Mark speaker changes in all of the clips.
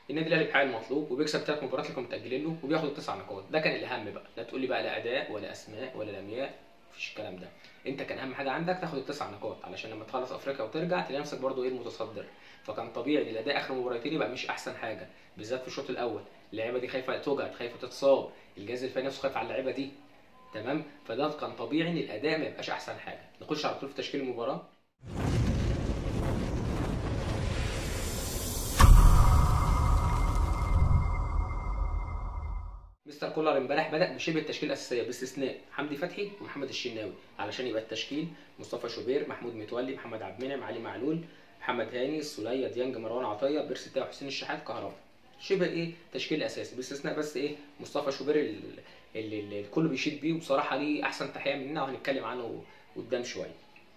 Speaker 1: النادي الاهلي بيحقق المطلوب وبيكسب ثلاث مباريات اللي كانوا متاجلين له وبياخد التسع نقاط ده كان الاهم بقى لا تقول لي بقى لا اداء ولا اسماء ولا لمياء مفيش الكلام ده انت كان اهم حاجه عندك تاخد التسع نقاط علشان لما تخلص افريقيا وترجع تلاقي نفسك برضو ايه المتصدر فكان طبيعي ان الاداء اخر مباراتين يبقى مش احسن حاجه بالذات في الشوط الاول اللعيبه دي خايفه توجع خايفه تتصاب الجهاز الفني نفسه خايف على اللعيبه دي تمام فده كان طبيعي ان الاداء ما يبقاش احسن حاجه نخش على طول في تشكيل المباراه مستر كولر امبارح بدا بشبه التشكيله الاساسيه باستثناء حمدي فتحي ومحمد الشناوي علشان يبقى التشكيل مصطفى شوبير محمود متولي محمد عبد المنعم علي معلول محمد هاني السوليه ديانج مروان عطيه بيرسي تاو حسين الشحات كهربا شبه ايه تشكيل اساسي باستثناء بس ايه مصطفى شوبير اللي, اللي الكل بيشيد بيه وبصراحه ليه احسن تحيه مننا وهنتكلم عنه قدام شويه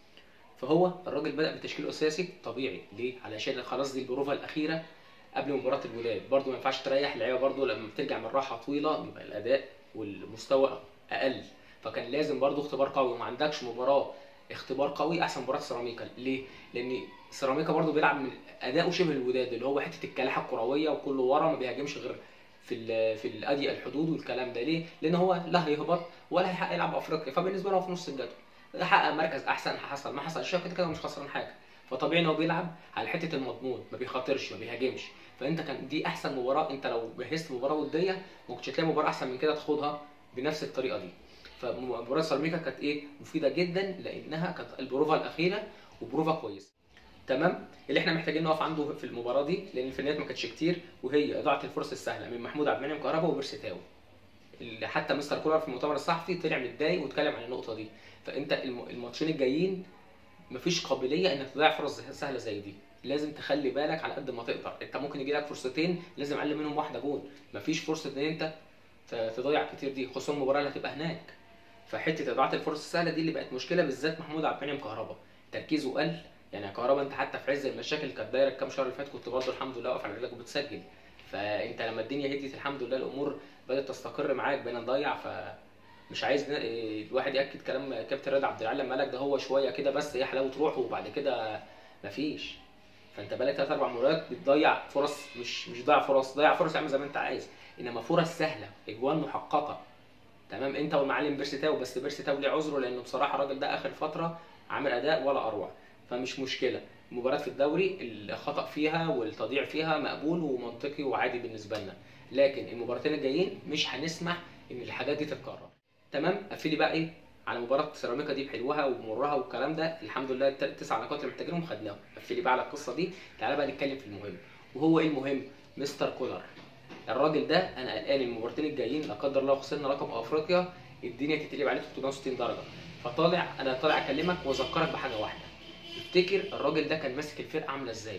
Speaker 1: فهو الراجل بدا بتشكيل اساسي طبيعي ليه علشان خلاص دي البروفه الاخيره قبل مباراه الوداد برده ما ينفعش تريح اللعيبه برده لما بترجع من راحه طويله بيبقى الاداء والمستوى اقل فكان لازم برده اختبار قوي وما عندكش مباراه اختبار قوي احسن مباراه سيراميكا ليه؟ لان سيراميكا برده بيلعب من اداؤه شبه الوداد اللي هو حته الكلاحه الكرويه وكله ورا ما بيهاجمش غير في ال في الاضيق الحدود والكلام ده ليه؟ لان هو لا هيهبط ولا هيحقق يلعب افريقيا فبالنسبه له هو في نص الجدول حقق مركز احسن حصل ما حصلش كده كده مش خسران حاجه فطبيعي ان هو بيلعب على حته المضمون ما بيخاطرش ما بيهاجمش فانت كان دي احسن مباراه انت لو جهزت مباراه وديه ما كنتش هتلاقي مباراه احسن من كده تاخدها بنفس الطريقه دي فمباراه سيراميكا كانت ايه مفيده جدا لانها كانت البروفه الاخيره وبروفه كويسه تمام اللي احنا محتاجين نقف عنده في المباراه دي لان الفنيات ما كانتش كتير وهي اضاعه الفرص السهله من محمود عبد المنعم كهربا وبيرسي تاو اللي حتى مستر كولر في المؤتمر الصحفي طلع متضايق واتكلم عن النقطه دي فانت الماتشين الجايين مفيش قابليه انك تضيع فرص سهله زي دي لازم تخلي بالك على قد ما تقدر انت ممكن يجي لك فرصتين لازم اقل منهم واحده جون مفيش فرصه ان انت تضيع كتير دي خصوصا المباراه اللي هتبقى هناك فحته اضاعه الفرص السهله دي اللي بقت مشكله بالذات محمود عبد المنعم كهربا تركيزه قل يعني كهربا انت حتى في عز المشاكل اللي كانت دايره الكام شهر اللي فات كنت برضه الحمد لله واقف على رجلك وبتسجل فانت لما الدنيا هديت الحمد لله الامور بدات تستقر معاك بقينا نضيع ف مش عايز الواحد ياكد كلام كابتن رضا عبد العال لما قال لك ده هو شويه كده بس ايه حلاوه روحه وبعد كده مفيش فانت بقالك ثلاث اربع مرات بتضيع فرص مش مش ضيع فرص ضيع فرص اعمل زي ما انت عايز انما فرص سهله اجوان محققه تمام انت والمعلم بيرسي تاو بس بيرسي تاو ليه عذره لانه بصراحه الراجل ده اخر فتره عامل اداء ولا اروع فمش مشكله المباراه في الدوري الخطا فيها والتضييع فيها مقبول ومنطقي وعادي بالنسبه لنا لكن المباراتين الجايين مش هنسمح ان الحاجات دي تتكرر تمام قفلي بقى ايه على مباراه سيراميكا دي بحلوها ومرها والكلام ده الحمد لله التسع نقاط اللي محتاجينهم خدناهم قفلي بقى على القصه دي تعالى بقى نتكلم في المهم وهو ايه المهم مستر كولر الراجل ده انا قلقان المباراتين الجايين لا قدر الله خسرنا لقب افريقيا الدنيا تتقلب عليه 360 درجه فطالع انا طالع اكلمك واذكرك بحاجه واحده افتكر الراجل ده كان ماسك الفرقه عامله ازاي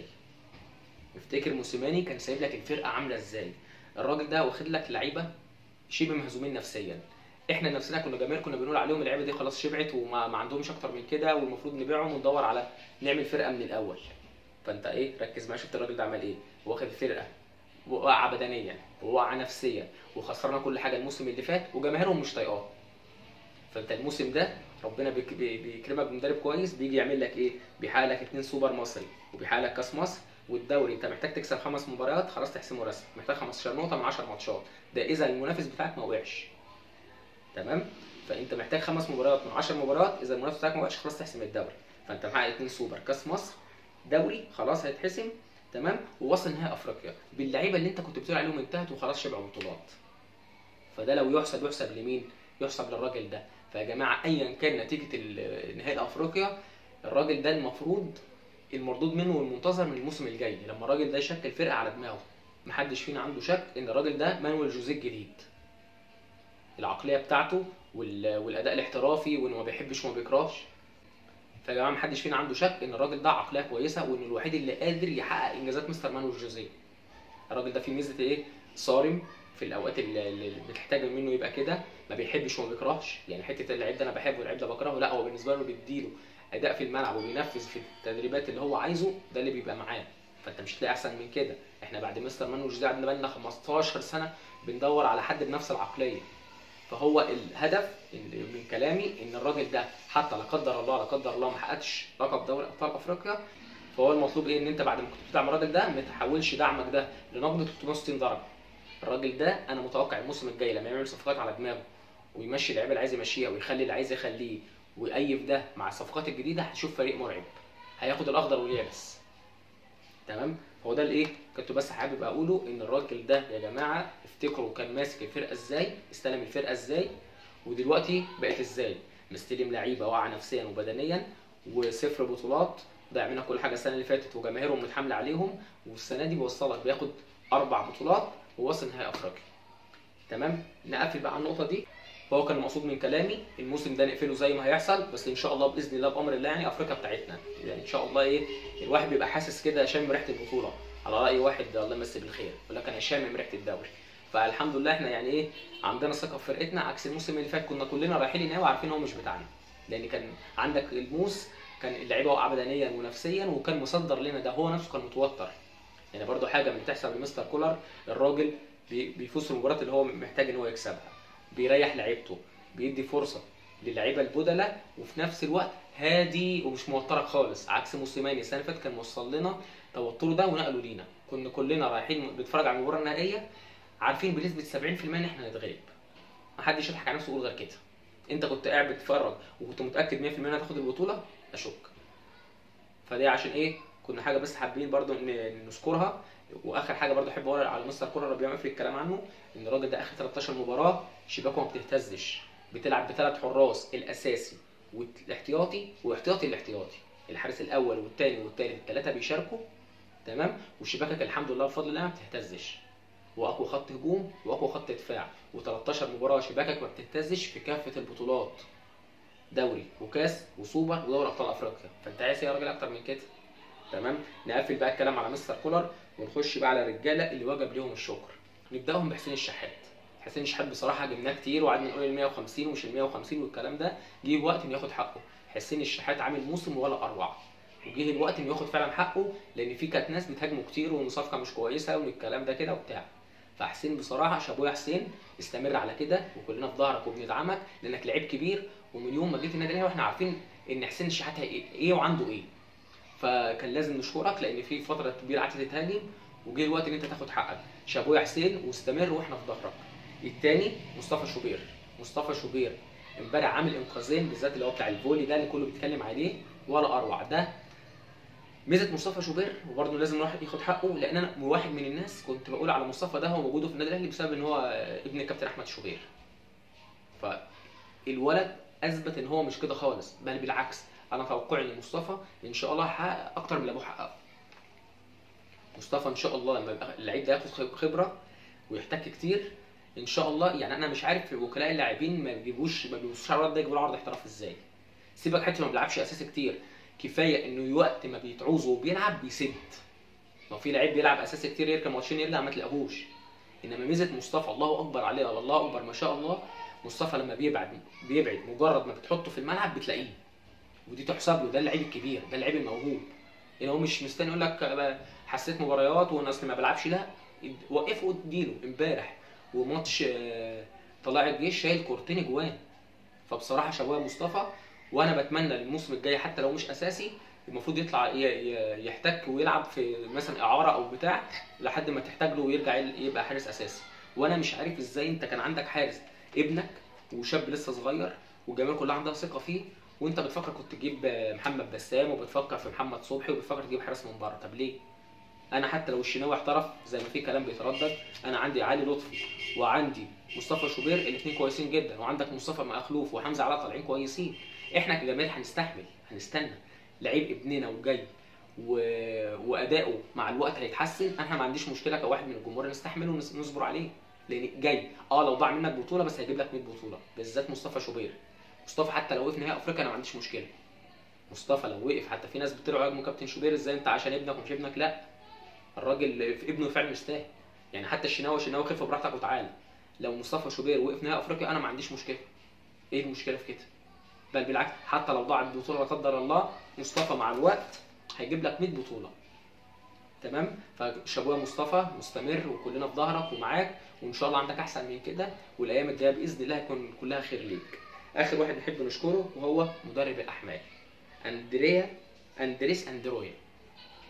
Speaker 1: افتكر موسيماني كان سايب لك الفرقه عامله ازاي الراجل ده واخد لك لعيبه شبه مهزومين نفسيا احنا نفسنا كنا جماهير كنا بنقول عليهم اللعيبه دي خلاص شبعت وما ما عندهمش اكتر من كده والمفروض نبيعهم وندور على نعمل فرقه من الاول فانت ايه ركز معايا شفت الراجل ده عمل ايه واخد الفرقه وقع بدنيا ووقع نفسيا وخسرنا كل حاجه الموسم اللي فات وجماهيرهم مش طايقاه فانت الموسم ده ربنا بيك- بي- بيكرمك بمدرب كويس بيجي يعمل لك ايه بيحقق لك اتنين سوبر مصري وبيحقق لك كاس مصر والدوري انت محتاج تكسب خمس مباريات خلاص تحسمه رسمي محتاج 15 نقطه من 10 ماتشات ده اذا المنافس بتاعك ما وقعش تمام فانت محتاج خمس مباريات من 10 مباريات اذا المنافس بتاعك ما وقعش خلاص تحسم الدوري فانت محقق اتنين سوبر كاس مصر دوري خلاص هيتحسم تمام ووصل نهائي افريقيا باللعيبه اللي انت كنت بتقول عليهم انتهت وخلاص شبعوا بطولات فده لو يحسب يحسب لمين يحسب للراجل ده فيا جماعه ايا كان نتيجه ال- نهائي افريقيا الراجل ده المفروض المردود منه والمنتظر من الموسم الجاي لما الراجل ده يشكل فرقه على دماغه محدش فينا عنده شك ان الراجل ده مانويل جوزيه الجديد العقليه بتاعته وال- والاداء الاحترافي وانه ما بيحبش وما بيكرهش فيا جماعه محدش فينا عنده شك ان الراجل ده عقليه كويسه وانه الوحيد اللي قادر يحقق انجازات مستر مانويل جوزيه الراجل ده فيه ميزه ايه صارم في الاوقات اللي اللي بتحتاج منه يبقى كده ما بيحبش وما بيكرهش يعني حته اللعيب ده انا بحبه واللعيب ده بكرهه لا هو بالنسبه له بيديله اداء في الملعب وبينفذ في التدريبات اللي هو عايزه ده اللي بيبقى معاه فانت مش هتلاقي احسن من كده احنا بعد مستر مانويل جوزيه قعدنا بقالنا 15 سنه بندور على حد بنفس العقليه فهو الهدف اللي من كلامي ان الراجل ده حتى لا قدر الله لا قدر الله ما حققش لقب دوري ابطال افريقيا فهو المطلوب ايه ان انت بعد ما كنت بتدعم الراجل ده ما تحولش دعمك ده لنقد 360 درجه الراجل ده انا متوقع الموسم الجاي لما يعمل صفقات على دماغه ويمشي اللعيبه اللي عايز يمشيها ويخلي اللي عايز يخليه ويقيف ده مع الصفقات الجديده هتشوف فريق مرعب هياخد الاخضر واليابس تمام هو ده الايه كنت بس حابب اقوله ان الراجل ده يا جماعه افتكروا كان ماسك الفرقه ازاي استلم الفرقه ازاي ودلوقتي بقت ازاي مستلم لعيبه واقعه نفسيا وبدنيا وصفر بطولات ضيع منها كل حاجه السنه اللي فاتت وجماهيرهم متحامله عليهم والسنه دي بيوصلك بياخد اربع بطولات ووصل نهائي افريقيا تمام نقفل بقى على النقطه دي فهو كان المقصود من كلامي الموسم ده نقفله زي ما هيحصل بس ان شاء الله باذن الله بامر الله يعني افريقيا بتاعتنا يعني ان شاء الله ايه الواحد بيبقى حاسس كده شامم ريحه البطوله على راي واحد الله يمسيه بالخير يقول لك انا شامم ريحه الدوري فالحمد لله احنا يعني ايه عندنا ثقه في فرقتنا عكس الموسم اللي فات كنا كلنا رايحين نهائي وعارفين هو مش بتاعنا لان كان عندك الموس كان اللعيبه واقعه بدنيا ونفسيا وكان مصدر لنا ده هو نفسه كان متوتر يعني برضو حاجه من تحسب لمستر كولر الراجل بي- بيفوز في المباريات اللي هو محتاج ان هو يكسبها بيريح لعيبته بيدي فرصه للعيبه البدلاء وفي نفس الوقت هادي ومش موترك خالص عكس موسيماني السنه اللي فاتت كان موصل لنا توتره ده ونقله لينا كنا كلنا رايحين بنتفرج على المباراه النهائيه عارفين بنسبه 70% ان احنا هنتغلب محدش يضحك على نفسه ويقول غير كده انت كنت قاعد بتتفرج وكنت متاكد 100% انها هتاخد البطوله اشك فدي عشان ايه كنا حاجه بس حابين برضو ان نذكرها واخر حاجه برضو احب اقول على مستر كولر ربنا ما في الكلام عنه ان الراجل ده اخر 13 مباراه شباكه ما بتهتزش بتلعب بثلاث حراس الاساسي والاحتياطي واحتياطي الاحتياطي الحارس الاول والثاني والثالث الثلاثه بيشاركوا تمام وشباكك الحمد لله بفضل الله ما بتهتزش واقوى خط هجوم واقوى خط دفاع و13 مباراه شباكك ما بتهتزش في كافه البطولات دوري وكاس وسوبر ودوري ابطال افريقيا فانت عايز إيه يا راجل اكتر من كده تمام نقفل بقى الكلام على مستر كولر ونخش بقى على الرجاله اللي وجب ليهم الشكر نبداهم بحسين الشحات حسين الشحات بصراحه جبناه كتير وقعدنا نقول ال 150 ومش ال 150 والكلام ده جه وقت انه ياخد حقه حسين الشحات عامل موسم ولا اروع وجه الوقت انه ياخد فعلا حقه لان في كانت ناس بتهاجمه كتير والمصافقه مش كويسه والكلام ده كده وبتاع فحسين بصراحه شابوه يا حسين استمر على كده وكلنا في ظهرك وبندعمك لانك لعيب كبير ومن يوم ما جيت النادي الاهلي واحنا عارفين ان حسين الشحات هي- ايه وعنده ايه فكان لازم نشكرك لان في فتره كبيره قعدت تتهاجم وجه الوقت ان انت تاخد حقك شابوه يا حسين واستمر واحنا في ظهرك الثاني مصطفى شوبير مصطفى شوبير امبارح عامل انقاذين بالذات اللي هو بتاع الفولي ده اللي كله بيتكلم عليه ولا اروع ده ميزه مصطفى شوبير وبرضه لازم الواحد ياخد حقه لان انا واحد من الناس كنت بقول على مصطفى ده هو موجوده في النادي الاهلي بسبب ان هو ابن الكابتن احمد شوبير فالولد اثبت ان هو مش كده خالص بل بالعكس انا توقعي ان مصطفى ان شاء الله هيحقق اكتر من اللي ابوه حققه مصطفى ان شاء الله لما يبقى اللعيب ده ياخد خبره ويحتك كتير ان شاء الله يعني انا مش عارف وكلاء اللاعبين ما بيجيبوش ما بيبصوش على الولد ده يجيبوا له عرض احتراف ازاي سيبك حتى ما بيلعبش اساسي كتير كفايه انه وقت ما بيتعوزه وبيلعب بيسد ما في لعيب بيلعب اساسي كتير يركب ماتشين يرجع ما تلاقوهوش انما ميزه مصطفى الله اكبر عليه ولا الله اكبر ما شاء الله مصطفى لما بيبعد بيبعد مجرد ما بتحطه في الملعب بتلاقيه ودي تحسب له ده اللعيب الكبير ده اللعيب الموهوب يعني هو مش مستني يقول لك حسيت مباريات وانا اصل ما بلعبش لا وقفه واديله امبارح وماتش آه، طلائع الجيش شايل كورتين اجوان فبصراحه شابوه مصطفى وانا بتمنى الموسم الجاي حتى لو مش اساسي المفروض يطلع ي- ي- يحتك ويلعب في مثلا اعاره او بتاع لحد ما تحتاج له ويرجع يل- يبقى حارس اساسي وانا مش عارف ازاي انت كان عندك حارس ابنك وشاب لسه صغير والجماهير كلها عندها ثقه فيه وانت بتفكر كنت تجيب محمد بسام وبتفكر في محمد صبحي وبتفكر تجيب حارس من بره طب ليه؟ انا حتى لو الشناوي احترف زي ما في كلام بيتردد انا عندي علي لطفي وعندي مصطفى شوبير الاثنين كويسين جدا وعندك مصطفى مخلوف وحمزه علاء طالعين كويسين احنا كجماهير هنستحمل هنستنى لعيب ابننا وجاي و... واداؤه مع الوقت هيتحسن انا ما عنديش مشكله كواحد من الجمهور نستحمله ونصبر عليه لان جاي اه لو ضاع منك بطوله بس هيجيب لك 100 بطوله بالذات مصطفى شوبير مصطفى حتى لو وقف نهائي افريقيا انا ما عنديش مشكله مصطفى لو وقف حتى في ناس بتطلعوا يهاجموا كابتن شوبير ازاي انت عشان ابنك ومش ابنك لا الراجل في ابنه فعلا يستاهل يعني حتى الشناوي الشناوي خف براحتك وتعالى لو مصطفى شوبير وقف نهائي افريقيا انا ما عنديش مشكله ايه المشكله في كده بل بالعكس حتى لو ضاعت بطوله لا قدر الله مصطفى مع الوقت هيجيب لك 100 بطوله تمام فشابوه مصطفى مستمر وكلنا في ظهرك ومعاك وان شاء الله عندك احسن من كده والايام الجايه باذن الله هيكون كلها خير ليك اخر واحد نحب نشكره وهو مدرب الاحمال اندريا اندريس اندرويا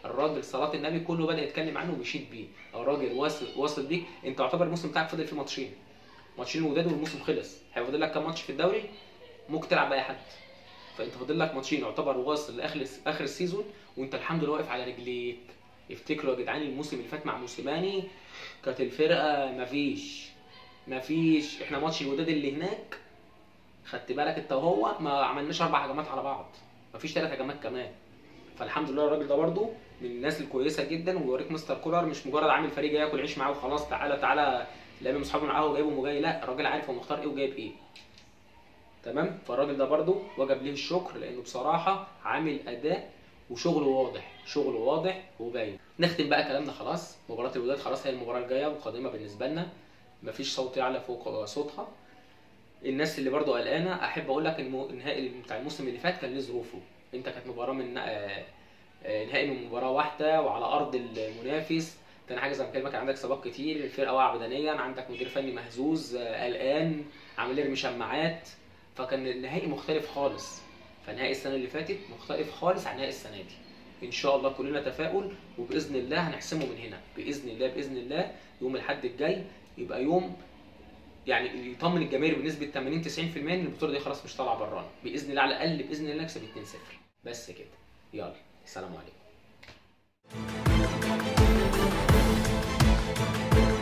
Speaker 1: الراجل صلاه النبي كله بدا يتكلم عنه وبيشيد بيه الراجل واصل واصل بيك انت يعتبر الموسم بتاعك فاضل فيه ماتشين ماتشين الوداد والموسم خلص هيفضل لك كام ماتش في الدوري ممكن تلعب باي حد فانت فاضل لك ماتشين يعتبر واصل لاخر اخر السيزون وانت الحمد لله واقف على رجليك افتكروا يا جدعان الموسم اللي فات مع موسيماني كانت الفرقه مفيش مفيش احنا ماتش الوداد اللي هناك خدت بالك انت وهو ما عملناش اربع هجمات على بعض مفيش ثلاث هجمات كمان فالحمد لله الراجل ده برده من الناس الكويسه جدا ويوريك مستر كولر مش مجرد عامل فريق جاي ياكل عيش معاه وخلاص تعالى تعالى لعيبه من اصحابه معاه وجايبهم وجاي لا الراجل عارف هو مختار ايه وجايب ايه تمام فالراجل ده برده وجب ليه الشكر لانه بصراحه عامل اداء وشغل واضح شغل واضح وباين نختم بقى كلامنا خلاص مباراه الوداد خلاص هي المباراه الجايه وقادمه بالنسبه لنا مفيش صوت يعلى فوق صوتها الناس اللي برضو قلقانه احب اقول لك ان النهائي بتاع الموسم اللي فات كان ليه ظروفه انت كانت مباراه من آه، آه، نهائي من مباراه واحده وعلى ارض المنافس تاني حاجه زي ما كلمك عندك اصابات كتير الفرقه واقعه بدنيا عندك مدير فني مهزوز آه، قلقان عامل يرمي شماعات فكان النهائي مختلف خالص فنهائي السنه اللي فاتت مختلف خالص عن نهائي السنه دي ان شاء الله كلنا تفاؤل وباذن الله هنحسمه من هنا باذن الله باذن الله يوم الاحد الجاي يبقى يوم يعني يطمن الجماهير بنسبه 80 90% ان البطوله دي خلاص مش طالعه برانا باذن الله على الاقل باذن الله نكسب 2-0 بس كده يلا السلام عليكم